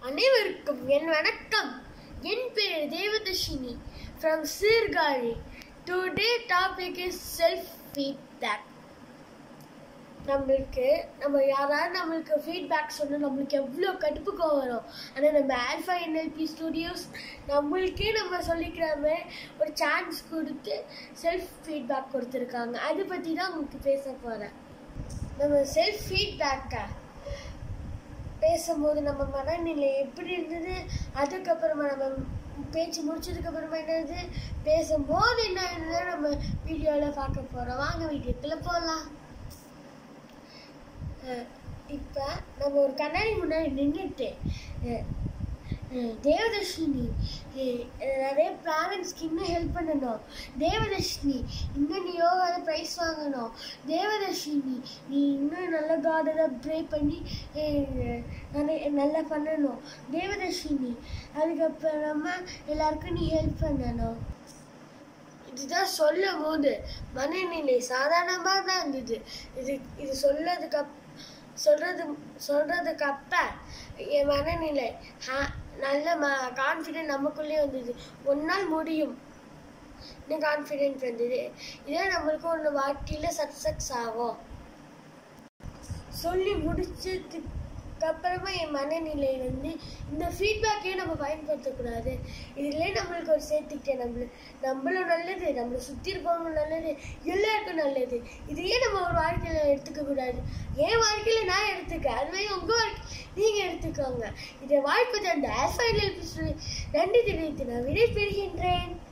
அனைவருக்கும் என் வணக்கம் என் பேர் Devadarshini from Sirkazhi today topic is self feedback நம்மளுக்கு நம்ம யாராவது நம்மளுக்கு ஃபீட்பேக் சொன்னால் நம்மளுக்கு எவ்வளோ கடுப்புக்கும் வரும் ஆனால் நம்ம ஆல்ஃபா என்எல்பி ஸ்டுடியோஸ் நம்மளுக்கே நம்ம சொல்லிக்கிற மாதிரி ஒரு சான்ஸ் கொடுத்து செல்ஃப் ஃபீட்பேக் கொடுத்துருக்காங்க அதை பற்றி தான் உங்களுக்கு பேச போகிறேன் நம்ம செல்ஃப் ஃபீட்பேக்கை பேசும்போது நம்ம மனநிலை எப்படி இருந்தது அதுக்கப்புறமா நம்ம பேச்சு முடிச்சதுக்கு அப்புறமா என்னது பேசும்போது என்ன இருந்தது நம்ம வீடியோவில் பார்க்க போகிறோம் வாங்க வீடியோக்குள்ளே போகலாம் இப்போ நம்ம ஒரு கண்ணாடி முன்னாடி நின்றுட்டு தேவதர்ஷினி அஹ், நிறைய பேரண்ட்ஸ்க்கு இன்னும் ஹெல்ப் பண்ணணும் தேவதர்ஷினி இன்னும் நீ யோகாவில் ப்ரைஸ் வாங்கணும் தேவதர்ஷினி நீ இன்னும் நல்ல காடெல்லாம் ப்ரே பண்ணி அஹ், நிறைய நல்லா பண்ணணும் தேவதர்ஷினி அதுக்கப்புறமா எல்லாருக்கும் நீ ஹெல்ப் பண்ணணும் இதுதான் சொல்லும் போது மனநிலை சாதாரணமாக தான் இருந்தது இது இது சொல்லதுக்கு அப் சொல்றது சொல்றதுக்கு அப்ப என் மனநிலை ஹா- நல்ல ம கான்ஃபிடென்ட் நமக்குள்ளே வந்தது ஒரு நாள் முடியும் இன்னும் கான்ஃபிடென்ட் வந்தது இதே நம்மளுக்கு ஒன்று வாழ்க்கையில் சக்ஸஸ் ஆகும் சொல்லி முடிச்சதுக்கு அப்புறமா என் மனநிலை வந்து இந்த ஃபீட்பேக்கே நம்ம பயன்படுத்தக்கூடாது இதுலேயே நம்மளுக்கு ஒரு சேர்த்துக்கிட்டேன் நம்மள நம்மளும் நல்லது நம்மளை சுற்றி இருக்கவங்களும் நல்லது எல்லாருக்கும் நல்லது இதையே நம்ம ஒரு வாழ்க்கையில் எடுத்துக்க கூடாது என் வாழ்க்கையில் நான் எடுத்துக்கேன் அதுவே உங்கள் வாழ்க்கை நீங்கள் எடுத்துக்கோங்க இதை வாழ்க்கை தந்த ஆல்ஃபைனல் நன்றி தெரிவித்து நான் விடை பெறுகின்றேன்